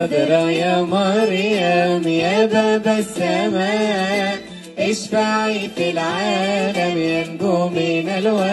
قادرة يا مريم يا باب السماء اشفعي في العالم ينجو من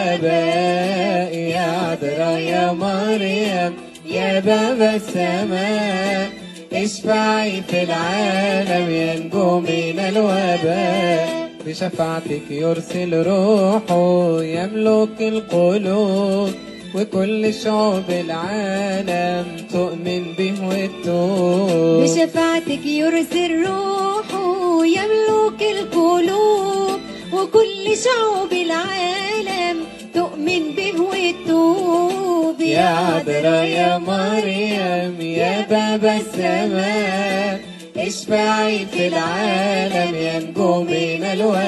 الوباء يا عذراء يا مريم يا باب السماء اشفعي في العالم ينجو من الوباء بشفاعتك يرسل روحه يملك القلوب وكل شعوب العالم تؤمن به وتتوب بشفاعتك يرسل روحه يملك القلوب وكل شعوب العالم تؤمن به وتتوب يا عذراء يا مريم يا باب السماء اشفعي في العالم ينجو من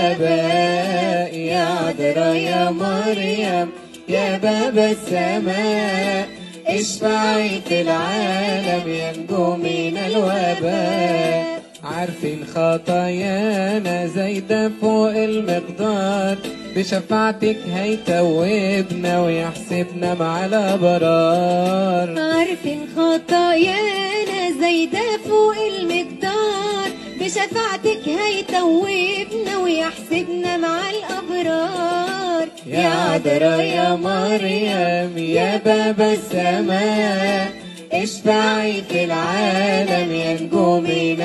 الوباء يا عذراء يا مريم يا باب السماء اشفعي في العالم ينجو من الوباء عارفين خطايانا زايدة فوق المقدار بشفاعتك هيتوبنا ويحسبنا مع الأبرار عارفين خطايانا زايدة فوق المقدار بشفاعتك هيتوبنا ويحسبنا مع الأبرار يا عذراء يا مريم يا باب السماء اشفعي في العالم ينجو من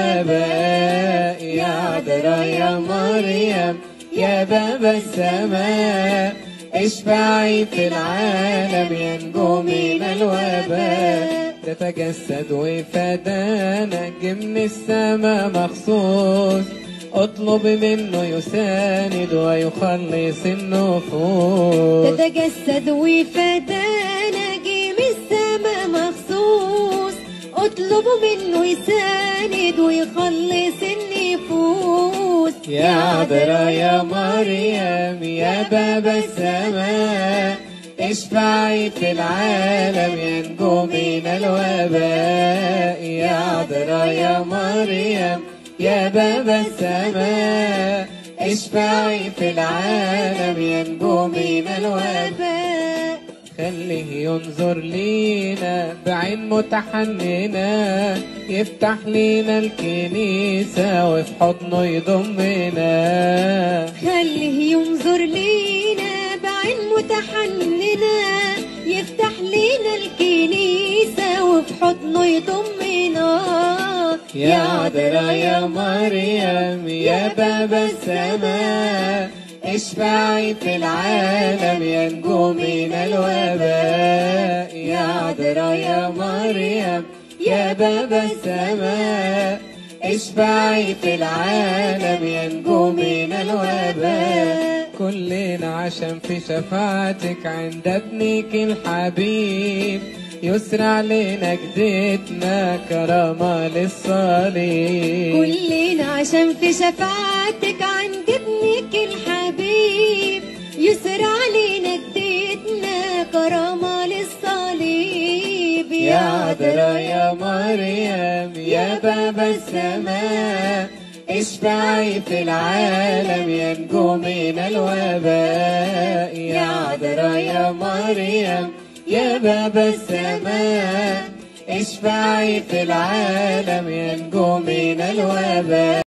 الوباء يا عذراء يا مريم يا باب السماء اشفعي في العالم ينجو من الوباء تتجسد وفدانا جه من السماء مخصوص اطلب منه يساند ويخلص النفوس تتجسد وفدانا جه من السما مخصوص اطلب منه يساند ويخلص النفوس يا عذراء يا مريم يا باب السماء اشفعي في العالم ينجو من الوباء يا عذراء يا مريم يا باب السماء اشفعي في العالم ينجو من الوباء خليه ينظر لينا بعين متحننة يفتح لينا الكنيسة وفي حضنه يضمنا خليه ينظر لينا بعين متحننة يفتح لينا الكنيسة وفي حضنه يضمنا يا عذراء يا مريم يا باب السماء اشفعي في العالم ينجو من الوباء يا عذراء يا مريم يا باب السماء اشفعي في العالم ينجو من الوباء كلنا عشان في شفاعتك عند ابنك الحبيب يسرع لنا جدتنا كرامة للصليب كلنا عشان في شفاعتك عند ابنك الحبيب يسرع علينا جدتنا كرامة للصليب يا عذراء يا مريم يا باب السماء اشفعي في العالم ينجو من الوباء يا عذراء يا مريم يا باب السماء اشفعي في العالم ينجو من الوباء